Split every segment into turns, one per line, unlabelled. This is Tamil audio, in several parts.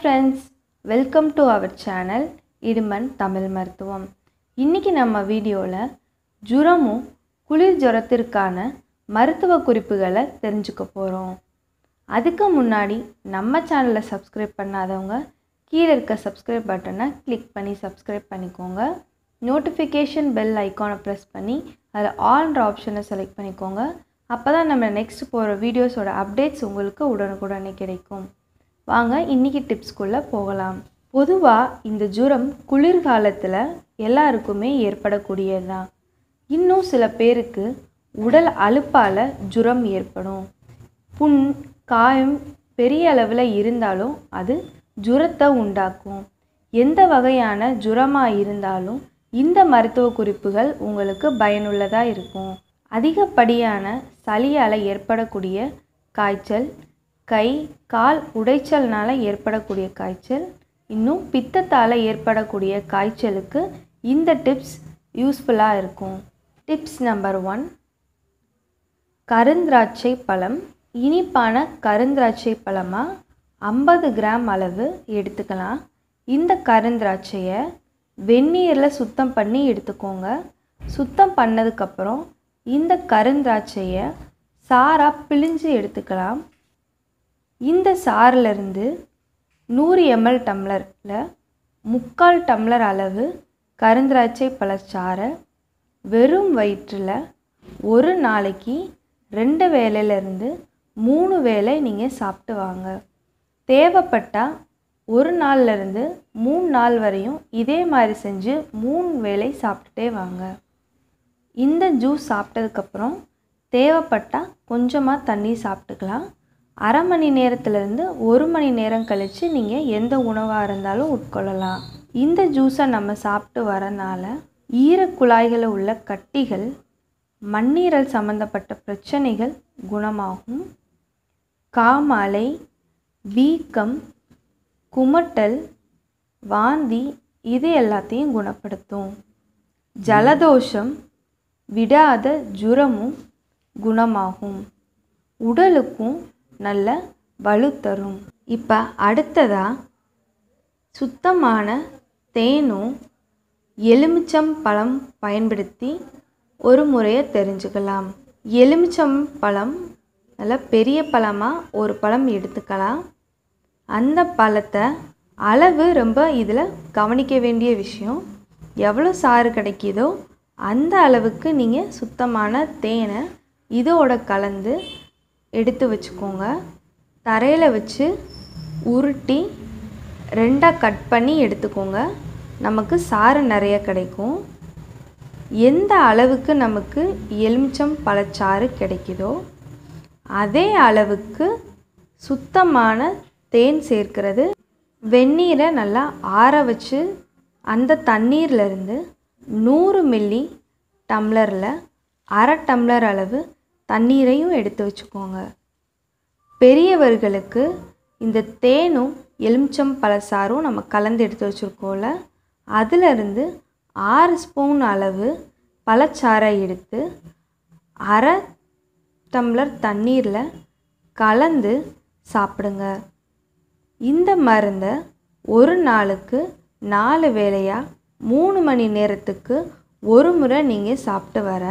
friends welcome to our channel இடுமன் தமிழ் மருத்துவம் இன்றைக்கி நம்ம வீடியோவில் ஜுரமும் குளிர் ஜுரத்திற்கான மருத்துவ குறிப்புகளை தெரிஞ்சுக்க போகிறோம் அதுக்கு முன்னாடி நம்ம சேனலை சப்ஸ்கிரைப் பண்ணாதவங்க கீழே இருக்க சப்ஸ்கிரைப் பட்டனை கிளிக் பண்ணி சப்ஸ்கிரைப் பண்ணிக்கோங்க நோட்டிஃபிகேஷன் பெல் ஐக்கானை ப்ரெஸ் பண்ணி அதில் ஆல்ன்ற ஆப்ஷனை செலக்ட் பண்ணிக்கோங்க அப்போ தான் நம்ம நெக்ஸ்ட் போகிற வீடியோஸோட அப்டேட்ஸ் உங்களுக்கு உடனுக்குடனே கிடைக்கும் வாங்க இன்றைக்கி டிப்ஸ்குள்ளே போகலாம் பொதுவாக இந்த ஜுரம் குளிர்காலத்தில் எல்லாருக்குமே ஏற்படக்கூடியது தான் இன்னும் சில பேருக்கு உடல் அலுப்பால் ஜுரம் ஏற்படும் புண் காயம் பெரிய அளவில் இருந்தாலும் அது ஜுரத்தை உண்டாக்கும் எந்த வகையான ஜுரமாக இருந்தாலும் இந்த மருத்துவ குறிப்புகள் உங்களுக்கு பயனுள்ளதாக இருக்கும் அதிகப்படியான சளியால் ஏற்படக்கூடிய காய்ச்சல் கை கால் உடைச்சல்னால் ஏற்படக்கூடிய காய்ச்சல் இன்னும் பித்தத்தால் ஏற்படக்கூடிய காய்ச்சலுக்கு இந்த டிப்ஸ் யூஸ்ஃபுல்லாக இருக்கும் டிப்ஸ் நம்பர் ஒன் கருந்திராட்சை பழம் இனிப்பான கருந்திராட்சை பழமாக ஐம்பது கிராம் அளவு எடுத்துக்கலாம் இந்த கருந்திராட்சையை வெந்நீரில் சுத்தம் பண்ணி எடுத்துக்கோங்க சுத்தம் பண்ணதுக்கப்புறம் இந்த கருந்திராட்சையை சாராக பிழிஞ்சு எடுத்துக்கலாம் இந்த சாறிலிருந்து நூறு எம்எல் டம்ளரில் முக்கால் டம்ளர் அளவு கருந்திராட்சை பழச்சாறை வெறும் வயிற்றில் ஒரு நாளைக்கு ரெண்டு வேலையிலேருந்து மூணு வேளை நீங்கள் சாப்பிட்டு வாங்க தேவைப்பட்டால் ஒரு நாள்லேருந்து மூணு நாள் வரையும் இதே மாதிரி செஞ்சு மூணு வேளை சாப்பிட்டுட்டே வாங்க இந்த ஜூஸ் சாப்பிட்டதுக்கப்புறம் தேவைப்பட்டால் கொஞ்சமாக தண்ணி சாப்பிட்டுக்கலாம் அரை மணி நேரத்துலேருந்து ஒரு மணி நேரம் கழித்து நீங்கள் எந்த உணவாக இருந்தாலும் உட்கொள்ளலாம் இந்த ஜூஸை நம்ம சாப்பிட்டு வரனால ஈரக்குழாய்களில் உள்ள கட்டிகள் மண்ணீரல் சம்மந்தப்பட்ட பிரச்சனைகள் குணமாகும் காமாலை வீக்கம் குமட்டல் வாந்தி இது எல்லாத்தையும் குணப்படுத்தும் ஜலதோஷம் விடாத ஜுரமும் குணமாகும் உடலுக்கும் நல்ல வலு தரும் இப்போ அடுத்ததாக சுத்தமான தேனும் எலுமிச்சம் பழம் பயன்படுத்தி ஒரு முறையை தெரிஞ்சுக்கலாம் எலுமிச்சம் பழம் நல்லா பெரிய பழமாக ஒரு பழம் எடுத்துக்கலாம் அந்த பழத்தை அளவு ரொம்ப இதில் கவனிக்க வேண்டிய விஷயம் எவ்வளோ சாறு கிடைக்கிதோ அந்த அளவுக்கு நீங்கள் சுத்தமான தேனை இதோட கலந்து எடுத்து வச்சுக்கோங்க தரையில் வச்சு உருட்டி ரெண்டாக கட் பண்ணி எடுத்துக்கோங்க நமக்கு சாறு நிறைய கிடைக்கும் எந்த அளவுக்கு நமக்கு எலுமிச்சம் பழச்சாறு கிடைக்குதோ அதே அளவுக்கு சுத்தமான தேன் சேர்க்கிறது வெந்நீரை நல்லா ஆற வச்சு அந்த தண்ணீர்லேருந்து நூறு மில்லி டம்ளரில் அரை டம்ளர் அளவு தண்ணீரையும் எடுத்து வச்சுக்கோங்க பெரியவர்களுக்கு இந்த தேனும் எலுமிச்சம் பழசாரும் நம்ம கலந்து எடுத்து வச்சுருக்கோம்ல அதிலிருந்து ஆறு ஸ்பூன் அளவு பழச்சாறை எடுத்து அரை டம்ளர் தண்ணீரில் கலந்து சாப்பிடுங்க இந்த மருந்தை ஒரு நாளுக்கு நாலு வேளையாக மூணு மணி நேரத்துக்கு ஒரு முறை நீங்கள் சாப்பிட்டு வர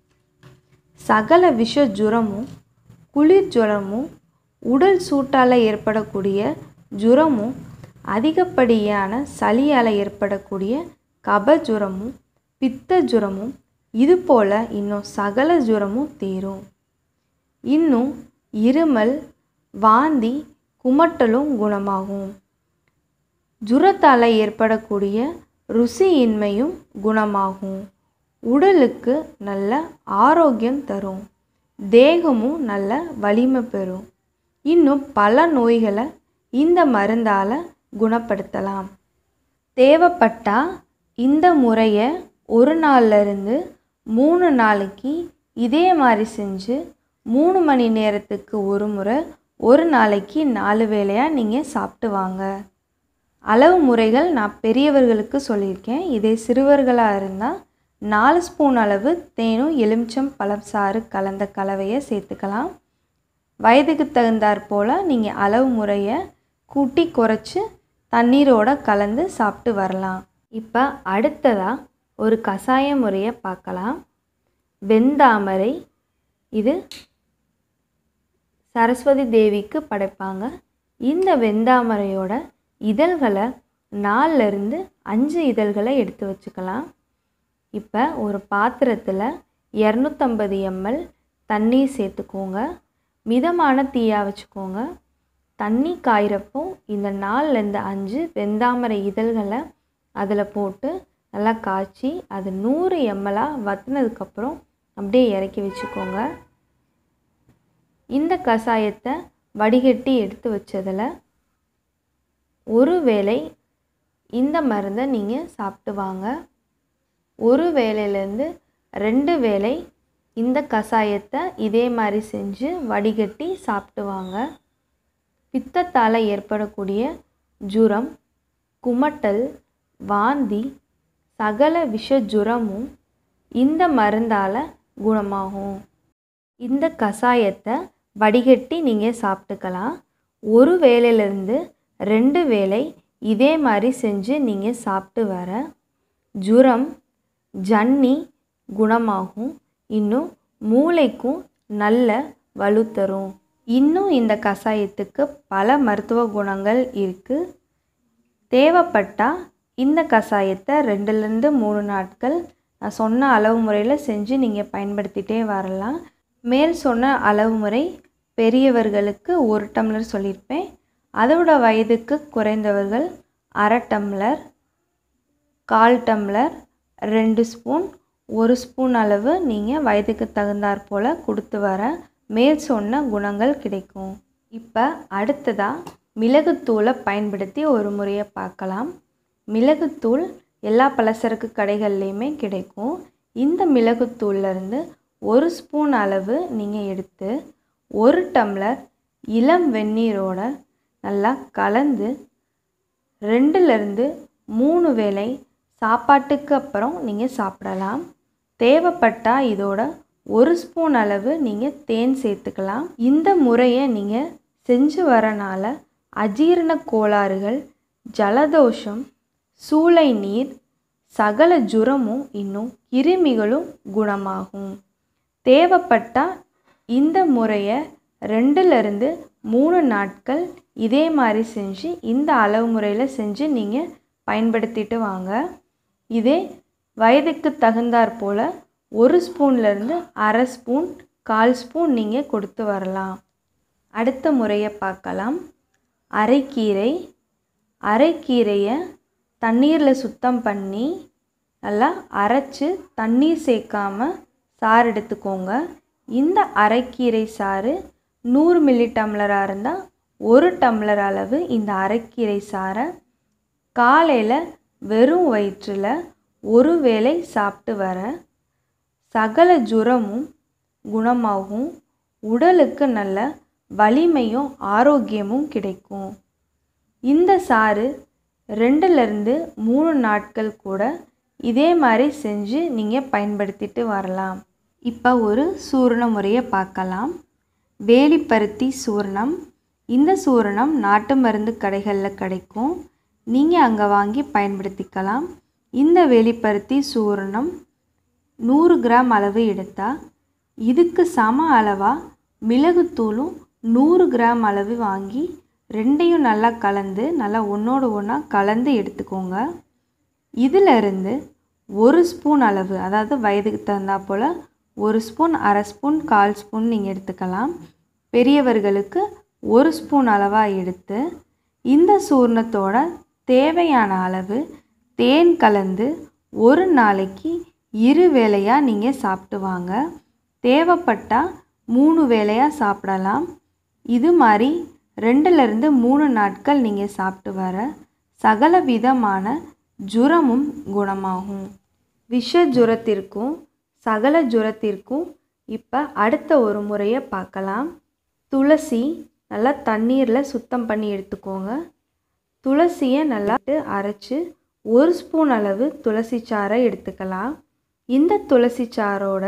சகல விஷ ஜுரமும் குளிர் ஜுரமும் உடல் சூட்டால் ஏற்படக்கூடிய ஜுரமும் அதிகப்படியான சளியால் ஏற்படக்கூடிய கப ஜுரமும் பித்த ஜுரமும் இது போல் இன்னும் சகல ஜுரமும் தீரும் இன்னும் இருமல் வாந்தி குமட்டலும் குணமாகும் ஜுரத்தால் ஏற்படக்கூடிய ருசியின்மையும் குணமாகும் உடலுக்கு நல்ல ஆரோக்கியம் தரும் தேகமும் நல்ல வலிமை பெறும் இன்னும் பல நோய்களை இந்த மருந்தால் குணப்படுத்தலாம் தேவைப்பட்டால் இந்த முறையை ஒரு நாள்லேருந்து மூணு நாளைக்கு இதே மாதிரி செஞ்சு மூணு மணி நேரத்துக்கு ஒரு முறை ஒரு நாளைக்கு நாலு வேளையாக நீங்கள் சாப்பிட்டு வாங்க அளவு முறைகள் நான் பெரியவர்களுக்கு சொல்லியிருக்கேன் இதே சிறுவர்களாக இருந்தால் நாலு ஸ்பூன் அளவு தேனும் எலுமிச்சம் பழச்சாறு கலந்த கலவையை சேர்த்துக்கலாம் வயதுக்கு தகுந்தாற் போல் நீங்கள் அளவு முறையை கூட்டி குறைச்சி தண்ணீரோட கலந்து சாப்பிட்டு வரலாம் இப்போ அடுத்ததாக ஒரு கஷாய முறையை பார்க்கலாம் வெந்தாமரை இது சரஸ்வதி தேவிக்கு படைப்பாங்க இந்த வெந்தாமரையோட இதழ்களை நாலுலேருந்து அஞ்சு இதழ்களை எடுத்து வச்சுக்கலாம் இப்போ ஒரு பாத்திரத்தில் இரநூத்தம்பது எம்எல் தண்ணீர் சேர்த்துக்கோங்க மிதமான தீயாக வச்சுக்கோங்க தண்ணி காயிறப்போ இந்த நாலுலேருந்து அஞ்சு வெந்தாமரை இதழ்களை அதில் போட்டு நல்லா காய்ச்சி அது நூறு எம்எல்லாக வற்றினதுக்கப்புறம் அப்படியே இறக்கி வச்சுக்கோங்க இந்த கஷாயத்தை வடிகட்டி எடுத்து வச்சதில் ஒரு வேளை இந்த மருந்தை நீங்கள் சாப்பிட்டு வாங்க ஒரு வேளையிலேருந்து ரெண்டு வேளை இந்த கஷாயத்தை இதே மாதிரி செஞ்சு வடிகட்டி சாப்பிட்டு வாங்க பித்தத்தால் ஏற்படக்கூடிய ஜுரம் குமட்டல் வாந்தி சகல விஷ ஜுரமும் இந்த மருந்தால் குணமாகும் இந்த கஷாயத்தை வடிகட்டி நீங்கள் சாப்பிட்டுக்கலாம் ஒரு வேளையிலேருந்து ரெண்டு வேளை இதே மாதிரி செஞ்சு நீங்கள் சாப்பிட்டு வர ஜுரம் ஜன்னி குணமாகும் இன்னும் மூளைக்கும் நல்ல வலு தரும் இன்னும் இந்த கஷாயத்துக்கு பல மருத்துவ குணங்கள் இருக்குது தேவைப்பட்டால் இந்த கஷாயத்தை ரெண்டுலேருந்து மூணு நாட்கள் நான் சொன்ன அளவு முறையில் செஞ்சு நீங்கள் பயன்படுத்திகிட்டே வரலாம் மேல் சொன்ன அளவு முறை பெரியவர்களுக்கு ஒரு டம்ளர் சொல்லியிருப்பேன் அதோட வயதுக்கு குறைந்தவர்கள் அரை டம்ளர் கால் டம்ளர் ரெண்டு ஸ்பூன் ஒரு ஸ்பூன் அளவு நீங்கள் வயதுக்கு தகுந்தாற் போல் கொடுத்து வர மேல் சொன்ன குணங்கள் கிடைக்கும் இப்போ அடுத்ததாக மிளகுத்தூளை பயன்படுத்தி ஒரு முறையை பார்க்கலாம் மிளகுத்தூள் எல்லா பலசரக்கு கடைகள்லேயுமே கிடைக்கும் இந்த மிளகுத்தூள்லேருந்து ஒரு ஸ்பூன் அளவு நீங்கள் எடுத்து ஒரு டம்ளர் இளம் வெந்நீரோட நல்லா கலந்து ரெண்டுலேருந்து மூணு வேளை சாப்பாட்டுக்கு அப்புறம் நீங்கள் சாப்பிடலாம் தேவைப்பட்டால் இதோட ஒரு ஸ்பூன் அளவு நீங்கள் தேன் சேர்த்துக்கலாம் இந்த முறையை நீங்கள் செஞ்சு வரனால அஜீரண கோளாறுகள் ஜலதோஷம் சூளை நீர் சகல ஜுரமும் இன்னும் கிருமிகளும் குணமாகும் தேவைப்பட்டால் இந்த முறையை ரெண்டுலேருந்து மூணு நாட்கள் இதே மாதிரி செஞ்சு இந்த அளவு முறையில் செஞ்சு நீங்கள் பயன்படுத்திட்டு வாங்க இதே வயதுக்கு தகுந்தாற் போல் ஒரு ஸ்பூன்லேருந்து அரை ஸ்பூன் கால் ஸ்பூன் நீங்கள் கொடுத்து வரலாம் அடுத்த முறையை பார்க்கலாம் அரைக்கீரை அரைக்கீரையை தண்ணீரில் சுத்தம் பண்ணி நல்லா அரைச்சி தண்ணீர் சேர்க்காம சாறு எடுத்துக்கோங்க இந்த அரைக்கீரை சாறு நூறு மில்லி டம்ளராக இருந்தால் ஒரு டம்ளர் அளவு இந்த அரைக்கீரை சாறை காலையில் வெறும் வயிற்றில் ஒரு வேளை சாப்பிட்டு வர சகல ஜுரமும் குணமாகும் உடலுக்கு நல்ல வலிமையும் ஆரோக்கியமும் கிடைக்கும் இந்த சாறு ரெண்டுலேருந்து மூணு நாட்கள் கூட இதே மாதிரி செஞ்சு நீங்கள் பயன்படுத்திட்டு வரலாம் இப்போ ஒரு சூரண முறையை பார்க்கலாம் வேலிப்பருத்தி சூரணம் இந்த சூரணம் நாட்டு மருந்து கடைகளில் கிடைக்கும் நீங்கள் அங்கே வாங்கி பயன்படுத்திக்கலாம் இந்த வேலிப்பருத்தி சூரணம் நூறு கிராம் அளவு எடுத்தால் இதுக்கு சம அளவாக மிளகுத்தூளும் நூறு கிராம் அளவு வாங்கி ரெண்டையும் நல்லா கலந்து நல்லா ஒன்றோடு ஒன்றா கலந்து எடுத்துக்கோங்க இதிலிருந்து ஒரு ஸ்பூன் அளவு அதாவது வயதுக்கு தகுந்தா போல் ஒரு ஸ்பூன் அரை ஸ்பூன் கால் ஸ்பூன் நீங்கள் எடுத்துக்கலாம் பெரியவர்களுக்கு ஒரு ஸ்பூன் அளவாக எடுத்து இந்த சூர்ணத்தோட தேவையான அளவு தேன் கலந்து ஒரு நாளைக்கு இரு வேளையாக நீங்கள் சாப்பிட்டு வாங்க தேவைப்பட்டால் மூணு வேளையாக சாப்பிடலாம் இது மாதிரி ரெண்டுலேருந்து மூணு நாட்கள் நீங்கள் சாப்பிட்டு வர சகல விதமான ஜுரமும் குணமாகும் விஷ ஜுரத்திற்கும் சகல ஜுரத்திற்கும் இப்போ அடுத்த ஒரு முறையை பார்க்கலாம் துளசி நல்லா தண்ணீரில் சுத்தம் பண்ணி எடுத்துக்கோங்க துளசியை நல்லா அரைச்சி ஒரு ஸ்பூன் அளவு துளசி சாறை எடுத்துக்கலாம் இந்த துளசி சாரோட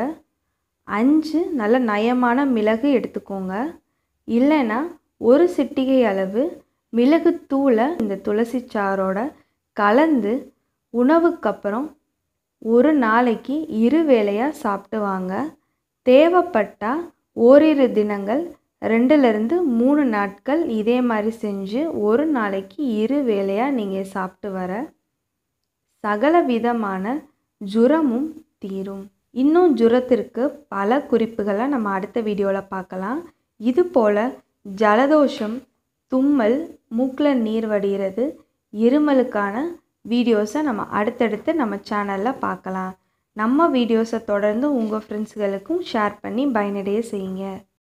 அஞ்சு நல்ல நயமான மிளகு எடுத்துக்கோங்க இல்லைன்னா ஒரு சிட்டிகை அளவு மிளகுத்தூளை இந்த துளசி சாரோட கலந்து உணவுக்கப்புறம் ஒரு நாளைக்கு இரு வேளையாக சாப்பிட்டு வாங்க தேவைப்பட்டால் ஓரிரு தினங்கள் ரெண்டுலேருந்து மூணு நாட்கள் இதே மாதிரி செஞ்சு ஒரு நாளைக்கு இரு வேளையாக நீங்கள் சாப்பிட்டு வர சகல விதமான ஜுரமும் தீரும் இன்னும் ஜுரத்திற்கு பல குறிப்புகளை நம்ம அடுத்த வீடியோவில் பார்க்கலாம் இது போல் ஜலதோஷம் தும்மல் மூக்கில் நீர் வடிகிறது இருமலுக்கான வீடியோஸை நம்ம அடுத்தடுத்து நம்ம சேனலில் பார்க்கலாம் நம்ம வீடியோஸை தொடர்ந்து உங்கள் ஃப்ரெண்ட்ஸ்களுக்கும் ஷேர் பண்ணி பயனடைய செய்யுங்க